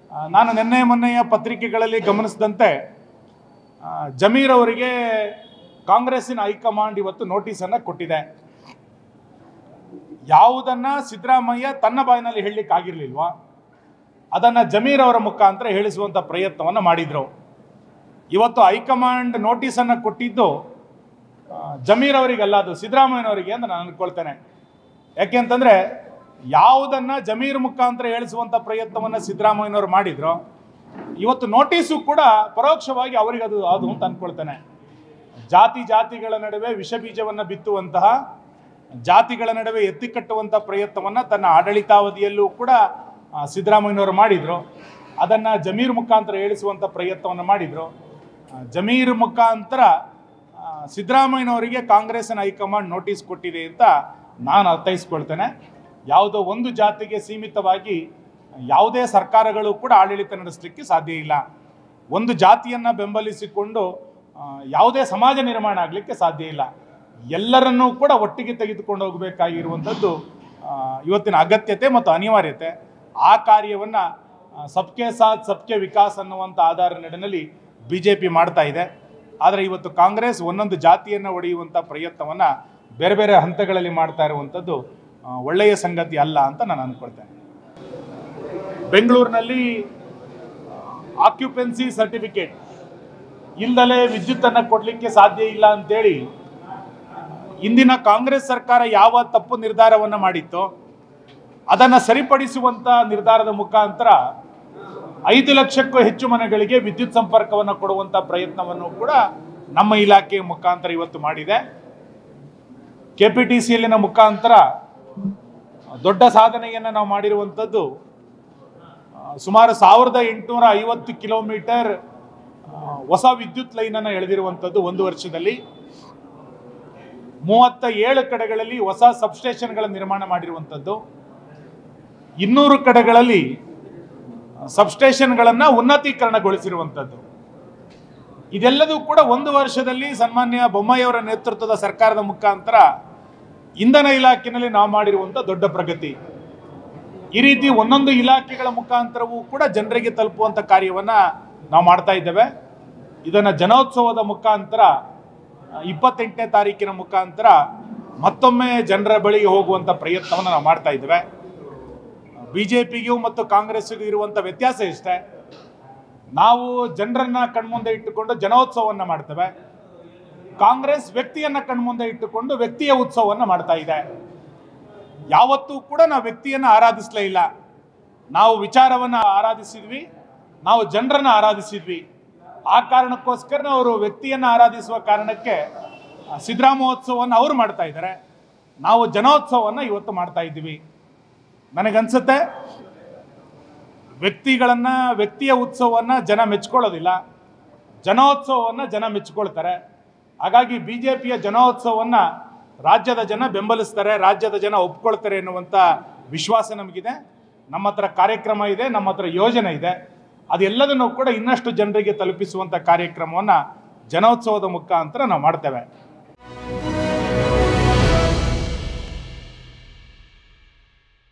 ಆ, ನಾನು ನಿನ್ನೆ ಮೊನ್ನೆಯ ಪತ್ರಿಕೆಗಳಲ್ಲಿ ಗಮನಿಸಿದಂತೆ ಆ, ಜಮೀರ್ ಅವರಿಗೆ ಕಾಂಗ್ರೆಸ್ಸಿನ ಹೈಕಮಾಂಡ್ ಇವತ್ತು ನೋಟಿಸನ್ನು ಕೊಟ್ಟಿದೆ ಯಾವುದನ್ನ ಸಿದ್ದರಾಮಯ್ಯ ತನ್ನ ಬಾಯಿನಲ್ಲಿ ಹೇಳಲಿಕ್ಕೆ ಆಗಿರ್ಲಿಲ್ವಾ ಅದನ್ನ ಜಮೀರ್ ಅವರ ಮುಖಾಂತರ ಹೇಳಿಸುವಂತ ಪ್ರಯತ್ನವನ್ನು ಮಾಡಿದ್ರು ಇವತ್ತು ಹೈಕಮಾಂಡ್ ನೋಟಿಸನ್ನು ಕೊಟ್ಟಿದ್ದು ಆ, ಜಮೀರ್ ಅವರಿಗಲ್ಲ ಅದು ಸಿದ್ದರಾಮಯ್ಯನವರಿಗೆ ಅಂತ ನಾನು ಅನ್ಕೊಳ್ತೇನೆ ಯಾಕೆಂತಂದ್ರೆ ಯಾವುದನ್ನ ಜಮೀರ್ ಮುಖಾಂತರ ಹೇಳಿಸುವಂತ ಪ್ರಯತ್ನವನ್ನ ಸಿದ್ದರಾಮಯ್ಯನವರು ಮಾಡಿದ್ರು ಇವತ್ತು ನೋಟಿಸು ಕೂಡ ಪರೋಕ್ಷವಾಗಿ ಅವರಿಗೆ ಅದು ಅದು ಅಂತ ಅನ್ಕೊಳ್ತೇನೆ ಜಾತಿ ಜಾತಿಗಳ ನಡುವೆ ವಿಷ ಬೀಜವನ್ನ ಬಿತ್ತುವಂತಹ ಜಾತಿಗಳ ನಡುವೆ ಎತ್ತಿ ಕಟ್ಟುವಂತ ಪ್ರಯತ್ನವನ್ನ ತನ್ನ ಆಡಳಿತಾವಧಿಯಲ್ಲೂ ಕೂಡ ಆ, ಸಿದ್ದರಾಮಯ್ಯನವರು ಮಾಡಿದ್ರು ಅದನ್ನ ಜಮೀರ್ ಮುಖಾಂತರ ಹೇಳಿಸುವಂತ ಪ್ರಯತ್ನವನ್ನು ಮಾಡಿದ್ರು ಆ, ಜಮೀರ್ ಮುಖಾಂತರ ಆ, ಸಿದ್ದರಾಮಯ್ಯನವರಿಗೆ ಕಾಂಗ್ರೆಸ್ನ ಹೈಕಮಾಂಡ್ ನೋಟಿಸ್ ಕೊಟ್ಟಿದೆ ಅಂತ ನಾನು ಅರ್ಥೈಸ್ಕೊಳ್ತೇನೆ ಯಾವುದೋ ಒಂದು ಜಾತಿಗೆ ಸೀಮಿತವಾಗಿ ಯಾವುದೇ ಸರ್ಕಾರಗಳು ಕೂಡ ಆಡಳಿತ ನಡೆಸಲಿಕ್ಕೆ ಸಾಧ್ಯ ಇಲ್ಲ ಒಂದು ಜಾತಿಯನ್ನ ಬೆಂಬಲಿಸಿಕೊಂಡು ಆ, ಯಾವುದೇ ಸಮಾಜ ನಿರ್ಮಾಣ ಆಗಲಿಕ್ಕೆ ಸಾಧ್ಯ ಇಲ್ಲ ಎಲ್ಲರನ್ನೂ ಕೂಡ ಒಟ್ಟಿಗೆ ತೆಗೆದುಕೊಂಡು ಹೋಗಬೇಕಾಗಿರುವಂಥದ್ದು ಆ, ಇವತ್ತಿನ ಅಗತ್ಯತೆ ಮತ್ತು ಅನಿವಾರ್ಯತೆ ಆ ಕಾರ್ಯವನ್ನ ಆ, ಸಬ್ಕೆ ಸಾಥ್ ಸಬ್ಕೆ ವಿಕಾಸ್ ಅನ್ನುವಂಥ ಆಧಾರ ನಡೆನಲ್ಲಿ ಬಿ ಜೆ ಪಿ ಮಾಡ್ತಾ ಇದೆ ಆದರೆ ಇವತ್ತು ಕಾಂಗ್ರೆಸ್ ಒಂದೊಂದು ಜಾತಿಯನ್ನು ಒಡೆಯುವಂಥ ಪ್ರಯತ್ನವನ್ನ ಬೇರೆ ಬೇರೆ ಹಂತಗಳಲ್ಲಿ ಮಾಡ್ತಾ ಇರುವಂಥದ್ದು ಆ, ಒಳ್ಳೆಯ ಸಂಗತಿ ಅಲ್ಲ ಅಂತ ನಾನು ಅನ್ಕೊಳ್ತೇನೆ ಬೆಂಗಳೂರಿನಲ್ಲಿ ಆಕ್ಯುಪೆನ್ಸಿ ಸರ್ಟಿಫಿಕೇಟ್ ಇಲ್ದಲೇ ವಿದ್ಯುತ್ತನ್ನು ಕೊಡಲಿಕ್ಕೆ ಸಾಧ್ಯ ಇಲ್ಲ ಅಂತೇಳಿ ಇಂದಿನ ಕಾಂಗ್ರೆಸ್ ಸರ್ಕಾರ ಯಾವ ತಪ್ಪು ನಿರ್ಧಾರವನ್ನು ಮಾಡಿತ್ತೋ ಅದನ್ನು ಸರಿಪಡಿಸುವಂತ ನಿರ್ಧಾರದ ಮುಖಾಂತರ ಐದು ಲಕ್ಷಕ್ಕೂ ಹೆಚ್ಚು ಮನೆಗಳಿಗೆ ವಿದ್ಯುತ್ ಸಂಪರ್ಕವನ್ನು ಕೊಡುವಂತ ಪ್ರಯತ್ನವನ್ನು ಕೂಡ ನಮ್ಮ ಇಲಾಖೆಯ ಮುಖಾಂತರ ಇವತ್ತು ಮಾಡಿದೆ ಕೆಪಿಟಿಸಿಯಲ್ಲಿನ ಮುಖಾಂತರ ದೊಡ್ಡ ಸಾಧನೆಯನ್ನು ನಾವು ಮಾಡಿರುವಂಥದ್ದು ಆ, ಸುಮಾರು ಸಾವಿರದ ಎಂಟುನೂರ ಐವತ್ತು ಕಿಲೋಮೀಟರ್ ಆ, ಹೊಸ ವಿದ್ಯುತ್ ಲೈನನ್ನು ಎಳೆದಿರುವಂಥದ್ದು ಒಂದು ವರ್ಷದಲ್ಲಿ ಮೂವತ್ತ ಏಳು ಕಡೆಗಳಲ್ಲಿ ಹೊಸ ಸಬ್ಸ್ಟೇಷನ್ಗಳ ನಿರ್ಮಾಣ ಮಾಡಿರುವಂಥದ್ದು ಇನ್ನೂರು ಕಡೆಗಳಲ್ಲಿ ಸಬ್ಸ್ಟೇಷನ್ಗಳನ್ನು ಉನ್ನತೀಕರಣಗೊಳಿಸಿರುವಂಥದ್ದು ಇದೆಲ್ಲದೂ ಕೂಡ ಒಂದು ವರ್ಷದಲ್ಲಿ ಸನ್ಮಾನ್ಯ ಬೊಮ್ಮಾಯಿಯವರ ನೇತೃತ್ವದ ಸರ್ಕಾರದ ಮುಖಾಂತರ ಇಂಧನ ಇಲಾಖೆಯಲ್ಲಿ ನಾವು ಮಾಡಿರುವಂಥ ದೊಡ್ಡ ಪ್ರಗತಿ ಈ ರೀತಿ ಒಂದೊಂದು ಇಲಾಖೆಗಳ ಮುಖಾಂತರವೂ ಕೂಡ ಜನರಿಗೆ ತಲುಪುವಂಥ ಕಾರ್ಯವನ್ನ ನಾವು ಮಾಡ್ತಾ ಇದ್ದೇವೆ ಇದನ್ನ ಜನೋತ್ಸವದ ಮುಖಾಂತರ ಇಪ್ಪತ್ತೆಂಟನೇ ತಾರೀಕಿನ ಮುಖಾಂತರ ಮತ್ತೊಮ್ಮೆ ಜನರ ಬಳಿಗೆ ಹೋಗುವಂಥ ಪ್ರಯತ್ನವನ್ನು ನಾವು ಮಾಡ್ತಾ ಇದ್ದೇವೆ ಬಿಜೆಪಿಗೂ ಮತ್ತು ಕಾಂಗ್ರೆಸ್ಸಿಗೂ ಇರುವಂಥ ವ್ಯತ್ಯಾಸ ಇಷ್ಟೇ ನಾವು ಜನರನ್ನ ಕಣ್ಮುಂದೆ ಇಟ್ಟುಕೊಂಡು ಜನೋತ್ಸವವನ್ನು ಮಾಡ್ತೇವೆ ಕಾಂಗ್ರೆಸ್ ವ್ಯಕ್ತಿಯನ್ನ ಕಣ್ಮುಂದೆ ಇಟ್ಟುಕೊಂಡು ವ್ಯಕ್ತಿಯ ಉತ್ಸವವನ್ನು ಮಾಡ್ತಾ ಇದೆ ಯಾವತ್ತೂ ಕೂಡ ನಾವು ವ್ಯಕ್ತಿಯನ್ನ ಆರಾಧಿಸಲೇ ಇಲ್ಲ ನಾವು ವಿಚಾರವನ್ನ ಆರಾಧಿಸಿದ್ವಿ ನಾವು ಜನರನ್ನ ಆರಾಧಿಸಿದ್ವಿ ಆ ಕಾರಣಕ್ಕೋಸ್ಕರ ಅವರು ವ್ಯಕ್ತಿಯನ್ನ ಆರಾಧಿಸುವ ಕಾರಣಕ್ಕೆ ಆ, ಸಿದ್ದರಾಮೋತ್ಸವವನ್ನು ಅವರು ಮಾಡ್ತಾ ಇದ್ದಾರೆ ನಾವು ಜನೋತ್ಸವವನ್ನು ಇವತ್ತು ಮಾಡ್ತಾ ಇದ್ದೀವಿ ನನಗನ್ಸುತ್ತೆ ವ್ಯಕ್ತಿಗಳನ್ನ ವ್ಯಕ್ತಿಯ ಉತ್ಸವವನ್ನು ಜನ ಮೆಚ್ಕೊಳ್ಳೋದಿಲ್ಲ ಜನೋತ್ಸವವನ್ನು ಜನ ಮೆಚ್ಕೊಳ್ತಾರೆ ಹಾಗಾಗಿ ಬಿ ಜೆ ಪಿಯ ಜನೋತ್ಸವವನ್ನು ರಾಜ್ಯದ ಜನ ಬೆಂಬಲಿಸ್ತಾರೆ ರಾಜ್ಯದ ಜನ ಒಪ್ಕೊಳ್ತಾರೆ ಎನ್ನುವಂಥ ವಿಶ್ವಾಸ ನಮಗಿದೆ ನಮ್ಮ ಹತ್ರ ಕಾರ್ಯಕ್ರಮ ಇದೆ ನಮ್ಮ ಹತ್ರ ಯೋಜನೆ ಇದೆ ಅದೆಲ್ಲದನ್ನು ಕೂಡ ಇನ್ನಷ್ಟು ಜನರಿಗೆ ತಲುಪಿಸುವಂಥ ಕಾರ್ಯಕ್ರಮವನ್ನು ಜನೋತ್ಸವದ ಮುಖಾಂತರ ನಾವು ಮಾಡ್ತೇವೆ